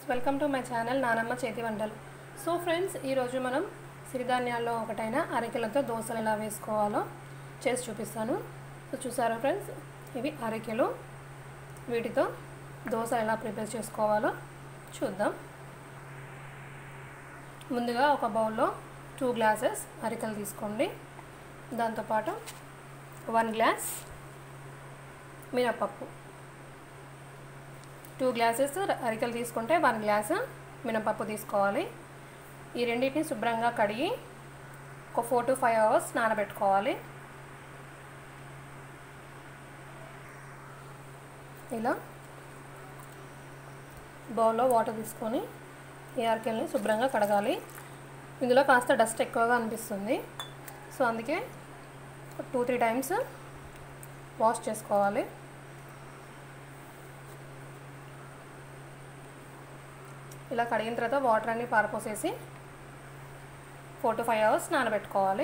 welcome to my channel నానమ్మ చేతి వంటలు సో ఫ్రెండ్స్ ఈరోజు మనం సిరిధాన్యాల్లో ఒకటైన అరికెలతో దోశలు ఎలా వేసుకోవాలో చేసి చూపిస్తాను సో చూసారా ఫ్రెండ్స్ ఇవి అరికెలు వీటితో దోశ ఎలా ప్రిపేర్ చేసుకోవాలో చూద్దాం ముందుగా ఒక బౌల్లో టూ గ్లాసెస్ అరికెలు తీసుకోండి దాంతోపాటు వన్ గ్లాస్ మినపప్పు టూ గ్లాసెస్ అరికలు తీసుకుంటే వన్ గ్లాస్ మినపప్పు తీసుకోవాలి ఈ రెండింటిని శుభ్రంగా కడిగి ఒక ఫోర్ టు ఫైవ్ అవర్స్ నానబెట్టుకోవాలి ఇలా బౌల్లో వాటర్ తీసుకొని ఈ అరికెల్ని శుభ్రంగా కడగాలి ఇందులో కాస్త డస్ట్ ఎక్కువగా అనిపిస్తుంది సో అందుకే టూ త్రీ టైమ్స్ వాష్ చేసుకోవాలి ఇలా కడిగిన తర్వాత వాటర్ అన్ని పారపోసేసి ఫోర్ టు ఫైవ్ అవర్స్ నానబెట్టుకోవాలి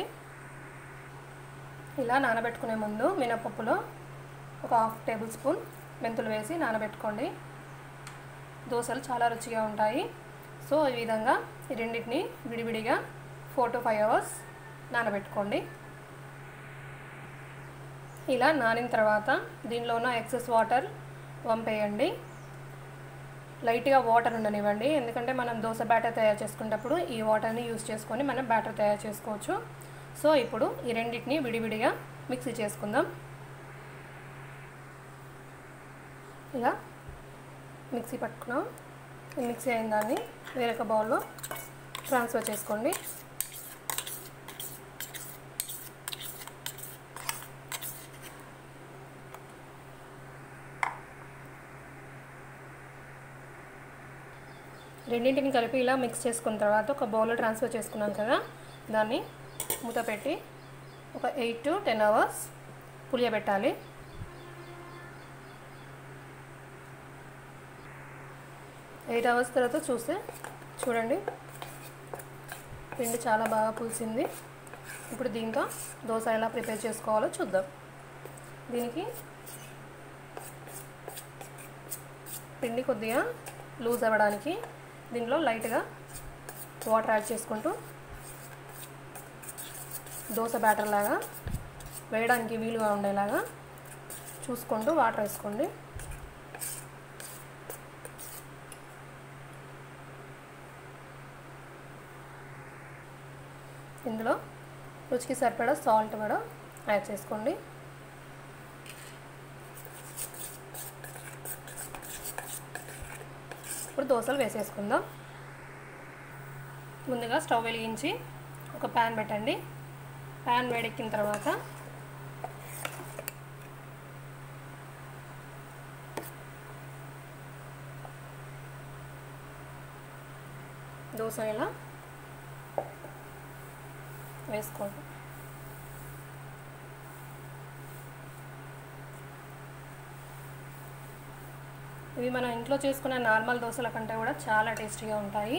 ఇలా నానబెట్టుకునే ముందు మినపప్పులో ఒక హాఫ్ టేబుల్ స్పూన్ మెంతులు వేసి నానబెట్టుకోండి దోశలు చాలా రుచిగా ఉంటాయి సో ఈ విధంగా ఈ రెండింటిని విడివిడిగా ఫోర్ టు ఫైవ్ అవర్స్ నానబెట్టుకోండి ఇలా నానిన తర్వాత దీనిలో ఉన్న ఎక్సెస్ వాటర్ వంపేయండి లైట్గా వాటర్ ఉండనివ్వండి ఎందుకంటే మనం దోశ బ్యాటర్ తయారు చేసుకునేటప్పుడు ఈ వాటర్ని యూస్ చేసుకొని మనం బ్యాటర్ తయారు చేసుకోవచ్చు సో ఇప్పుడు ఈ రెండింటిని విడివిడిగా మిక్సీ చేసుకుందాం ఇలా మిక్సీ పట్టుకున్నాం ఈ మిక్సీ అయిన దాన్ని వేరొక బౌల్లో ట్రాన్స్ఫర్ చేసుకోండి రెండింటిని కలిపి ఇలా మిక్స్ చేసుకున్న తర్వాత ఒక బౌల్లో ట్రాన్స్ఫర్ చేసుకున్నాం కదా దాన్ని మూత పెట్టి ఒక ఎయిట్ టు టెన్ అవర్స్ పులియబెట్టాలి ఎయిట్ అవర్స్ తర్వాత చూస్తే చూడండి పిండి చాలా బాగా పులిసింది ఇప్పుడు దీంతో దోశ ఎలా ప్రిపేర్ చేసుకోవాలో చూద్దాం దీనికి పిండి కొద్దిగా లూజ్ అవ్వడానికి దీనిలో లైట్గా వాటర్ యాడ్ చేసుకుంటూ దోశ బ్యాటర్ లాగా వేయడానికి వీలుగా ఉండేలాగా చూసుకుంటూ వాటర్ వేసుకోండి ఇందులో రుచికి సరిపడా సాల్ట్ కూడా యాడ్ చేసుకోండి ఇప్పుడు దోశలు వేసేసుకుందాం ముందుగా స్టవ్ వెలిగించి ఒక ప్యాన్ పెట్టండి ప్యాన్ వేడెక్కిన తర్వాత దోశ ఇలా వేసుకోండి ఇవి మనం ఇంట్లో చేసుకునే నార్మల్ దోశల కంటే కూడా చాలా టేస్టీగా ఉంటాయి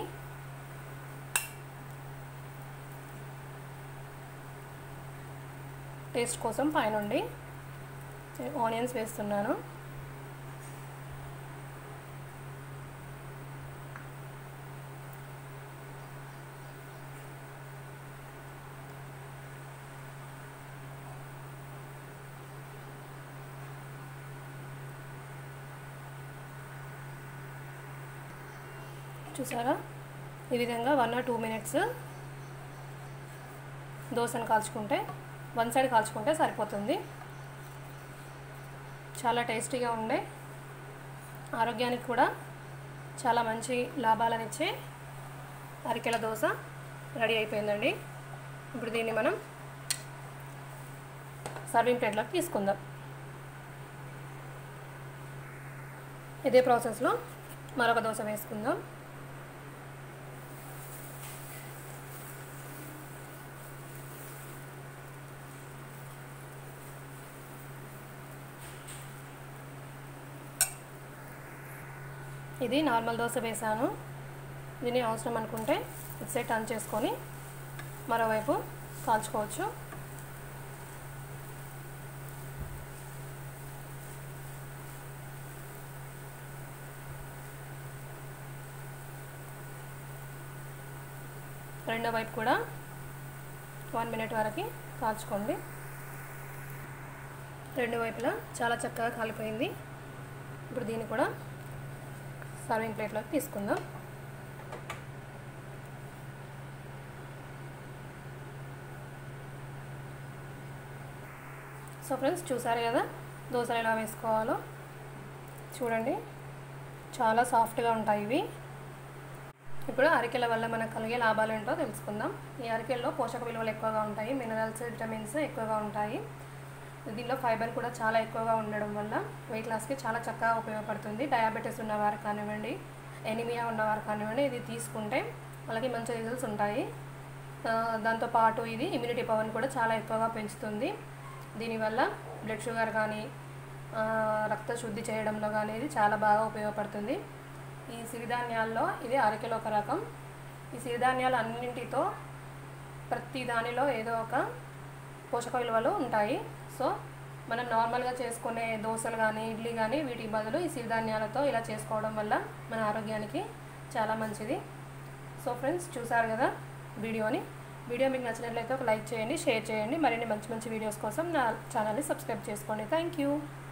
టేస్ట్ కోసం పైనుండి ఆనియన్స్ వేస్తున్నాను చూసారా ఈ విధంగా వన్ ఆర్ టూ మినిట్స్ దోశను కాల్చుకుంటే వన్ సైడ్ కాల్చుకుంటే సరిపోతుంది చాలా టేస్టీగా ఉండే ఆరోగ్యానికి కూడా చాలా మంచి లాభాలను ఇచ్చే అరికెల దోశ రెడీ అయిపోయిందండి ఇప్పుడు దీన్ని మనం సర్వింగ్ ప్లేట్లోకి తీసుకుందాం ఇదే ప్రాసెస్లో మరొక దోశ వేసుకుందాం ఇది నార్మల్ దోశ వేసాను దీన్ని అవసరం అనుకుంటే ఇటు సైడ్ టర్న్ చేసుకొని మరోవైపు కాల్చుకోవచ్చు రెండో వైపు కూడా వన్ మినిట్ వరకు కాల్చుకోండి రెండు వైపులా చాలా చక్కగా కాలిపోయింది ఇప్పుడు దీన్ని కూడా సర్వింగ్ ప్లేట్లోకి తీసుకుందాం సో ఫ్రెండ్స్ చూసారు కదా దోశలు ఎలా వేసుకోవాలో చూడండి చాలా సాఫ్ట్గా ఉంటాయి ఇవి ఇప్పుడు అరికెల వల్ల మనకు కలిగే లాభాలు ఏంటో తెలుసుకుందాం ఈ అరికెల్లో పోషక విలువలు ఎక్కువగా ఉంటాయి మినరల్స్ విటమిన్స్ ఎక్కువగా ఉంటాయి దీనిలో ఫైబర్ కూడా చాలా ఎక్కువగా ఉండడం వల్ల వెయిట్ లాస్కి చాలా చక్కగా ఉపయోగపడుతుంది డయాబెటీస్ ఉన్నవారు కానివ్వండి ఎనిమియా ఉన్నవారు కానివ్వండి ఇది తీసుకుంటే వాళ్ళకి మంచి రిజల్ట్స్ ఉంటాయి దాంతోపాటు ఇది ఇమ్యూనిటీ పవర్ని కూడా చాలా ఎక్కువగా పెంచుతుంది దీనివల్ల బ్లడ్ షుగర్ కానీ రక్త శుద్ధి చేయడంలో కానీ ఇది చాలా బాగా ఉపయోగపడుతుంది ఈ సిరిధాన్యాల్లో ఇది అరకిలో ఒక రకం ఈ సిరిధాన్యాలు అన్నింటితో ప్రతి దానిలో ఏదో ఒక పోషక విలువలు ఉంటాయి సో మనం నార్మల్గా చేసుకునే దోశలు కానీ ఇడ్లీ కానీ వీటి బదులు ఈ సిరిధాన్యాలతో ఇలా చేసుకోవడం వల్ల మన ఆరోగ్యానికి చాలా మంచిది సో ఫ్రెండ్స్ చూసారు కదా వీడియోని వీడియో మీకు నచ్చినట్లయితే ఒక లైక్ చేయండి షేర్ చేయండి మరిన్ని మంచి మంచి వీడియోస్ కోసం నా ఛానల్ని సబ్స్క్రైబ్ చేసుకోండి థ్యాంక్ యూ